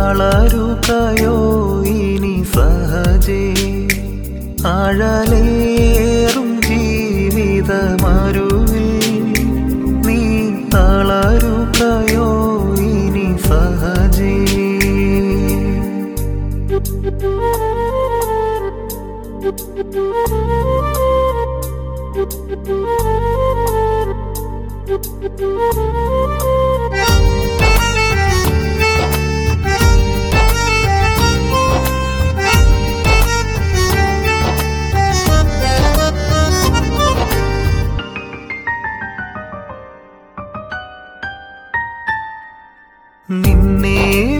തളരുകയോ ഇനി സഹജേ ആഴലേറും ജീവിതമരുവിൽ നീ തളരുകയോ ഇനി സഹജേ നിന്നെ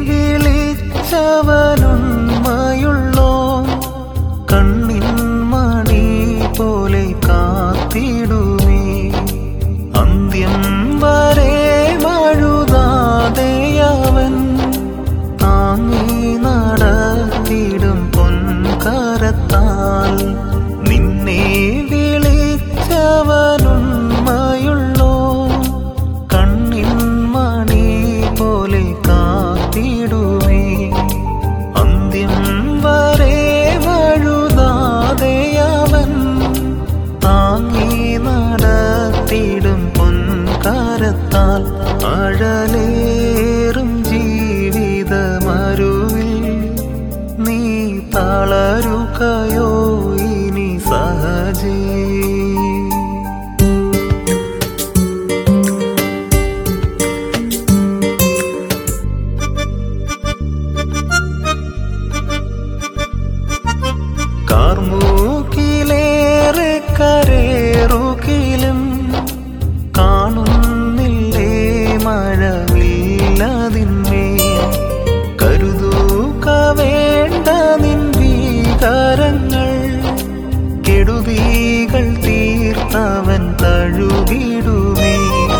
വിളിച്ചവനുണ്മയുള്ളോ കണ്ണിൻ മണി പോലെ കാത്തിടുമേ അന്ത്യം വരെ മഴുതാതെയവൻ താങ്ങി നടത്തിടും പൊൻകരത്താൽ നിന്നെ വിളിച്ചവനുണ്മയുള്ളോ കണ്ണിൻ മണി പോലെ കാത്തിടുമേ അന്ത്യം വരെ വഴുതാതെയവൻ താങ്ങി നടത്തിടും പൊൻകാരത്താൽ അഴലേറും ജീവിതമരുവിൽ നീ തളരുകയോ ഇനി സഹജേ കാർമൂക്കിലേറെ കരേറുകിലും കാണുന്നില്ലേ മഴവില്ലതിന്മേ കരുതൂക വേണ്ട നിൻ ഭീകരങ്ങൾ കെടുതികൾ തീർത്തവൻ തഴുകിടുമേ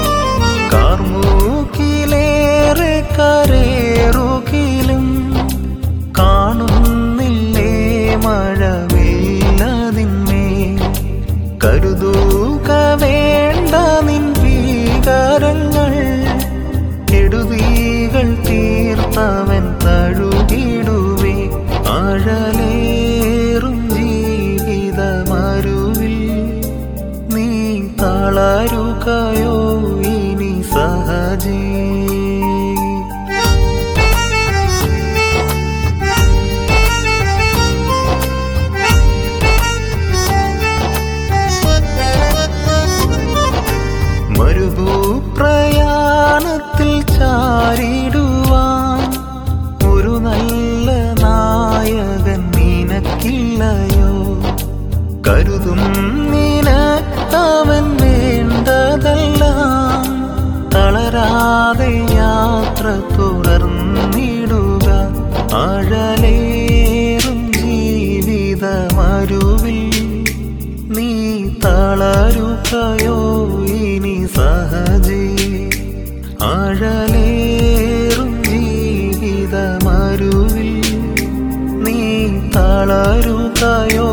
കാർമൂക്കിലേറെ കരേറുകിലും കാണുന്നില്ലേ മഴവില്ലതിന്മേ കരുതൂക വേണ്ട നിൻ ഭീകരങ്ങൾ കെടുതികൾ തീർത്തവൻ തഴുകിടുവേ ആഴലേറും ജീവിതമരുവിൽ നീ തളരുകയോ ഇനി സഹജേ മരുഭൂപ്രയാണത്തിൽ ചാരിടുവാൻ ഒരു നല്ല നായകൻ നിനക്കില്ലയോ കരുതും നിനക്കവൻ വേണ്ടതെല്ലാം തളരാതെ യാത്ര തുടർന്നിടുക അഴലേറും ജീവിതമരുവിൽ നീ തളരുകയോ ഇനി സഹജേ അഴലേറും ജീവിതമരുവിൽ നീ തളരുകയോ